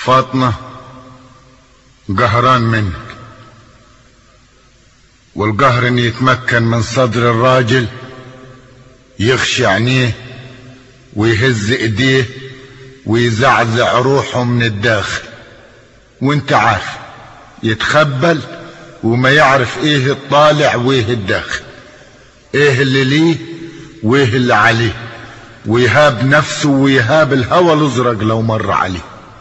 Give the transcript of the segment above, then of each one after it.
فاطمة قهران منك والقهر ان يتمكن من صدر الراجل يخشى عينيه ويهز ايديه ويزعزع روحه من الداخل وانت عارف يتخبل وما يعرف ايه الطالع وايه الداخل ايه اللي ليه وايه اللي عليه ويهاب نفسه ويهاب الهوى الازرق لو مر عليه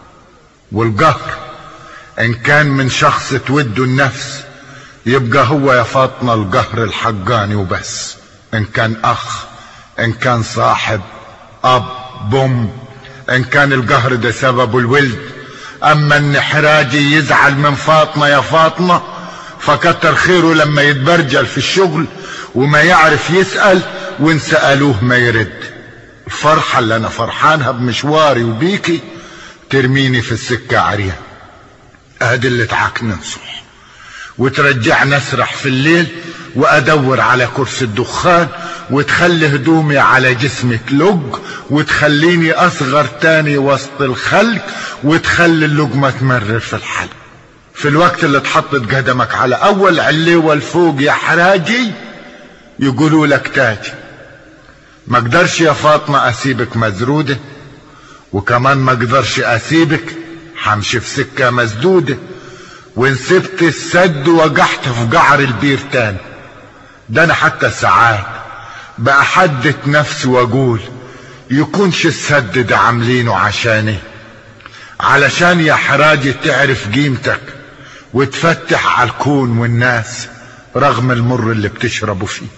والقهر ان كان من شخص توده النفس يبقى هو يا فاطمة القهر الحقاني وبس ان كان اخ ان كان صاحب اب بم ان كان القهر ده سببه الولد اما ان حراجي يزعل من فاطمة يا فاطمة فكتر خيره لما يتبرجل في الشغل وما يعرف يسأل وان سألوه ما يرد الفرحة اللي انا فرحانها بمشواري وبيكي ترميني في السكة عريان ادي اللي تعكنن صح وترجعني اسرح في الليل وادور على كرسي الدخان وتخلي هدومي على جسمي تلج وتخليني اصغر تاني وسط الخلق وتخلي اللقمة تمرر في الحلق في الوقت اللي تحطت قدمك على اول عليوة الفوق يا حراجي يقولوا لك تاجي ما اقدرش يا فاطمة اسيبك مزرودة وكمان ما اقدرش اسيبك حمشي في سكة مسدودة وان سبت السد وقحت في قعر البير تاني ده انا حتى ساعات بأحدث نفسي واقول يكونش السد ده عاملينه عشاني علشان يا حراجي تعرف قيمتك وتفتح على الكون والناس رغم المر اللي بتشربه فيه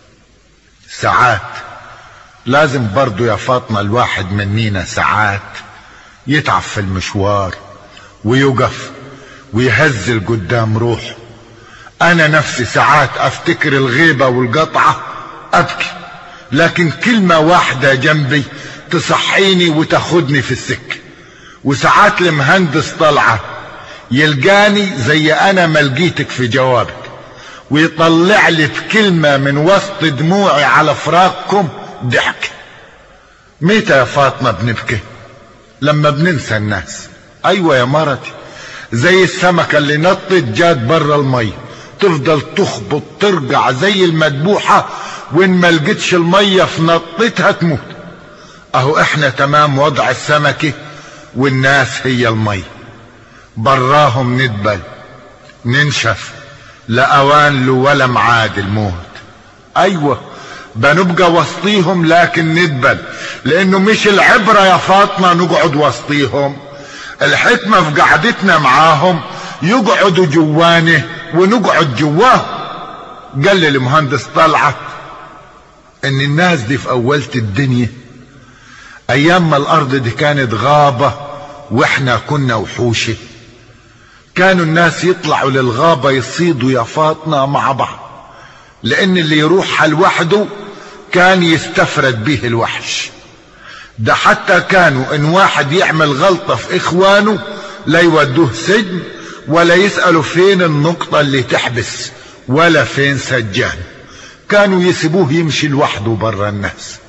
ساعات لازم برضو يا فاطمة الواحد منينا ساعات يتعب في المشوار ويقف ويهزل قدام روحه انا نفسي ساعات افتكر الغيبة والقطعة ابكي لكن كلمة واحدة جنبي تصحيني وتاخدني في السكة وساعات المهندس طلعة يلقاني زي انا ما لقيتك في جوابك ويطلع لي في كلمة من وسط دموعي على فراقكم ضحك متى يا فاطمة بنبكي لما بننسى الناس ايوه يا مرتي زي السمكة اللي نطت جات برا المية تفضل تخبط ترجع زي المدبوحة وان ما لقيتش المية في نطتها تموت اهو احنا تمام وضع السمكة والناس هي المية براهم ندبل ننشف لا اوان له ولا معاد الموت ايوه بنبقى وسطيهم لكن ندبل لانه مش العبرة يا فاطمة نقعد وسطيهم الحكمة في قعدتنا معاهم يقعدوا جوانه ونقعد جواه قال لي المهندس طلعت ان الناس دي في اولة الدنيا ايام ما الارض دي كانت غابة واحنا كنا وحوشة كانوا الناس يطلعوا للغابة يصيدوا يا فاطمة مع بعض لان اللي يروح لوحده كان يستفرد به الوحش ده حتى كانوا ان واحد يعمل غلطة في اخوانه لا يودوه سجن ولا يسألوا فين النقطة اللي تحبس ولا فين سجان كانوا يسيبوه يمشي لوحده برا الناس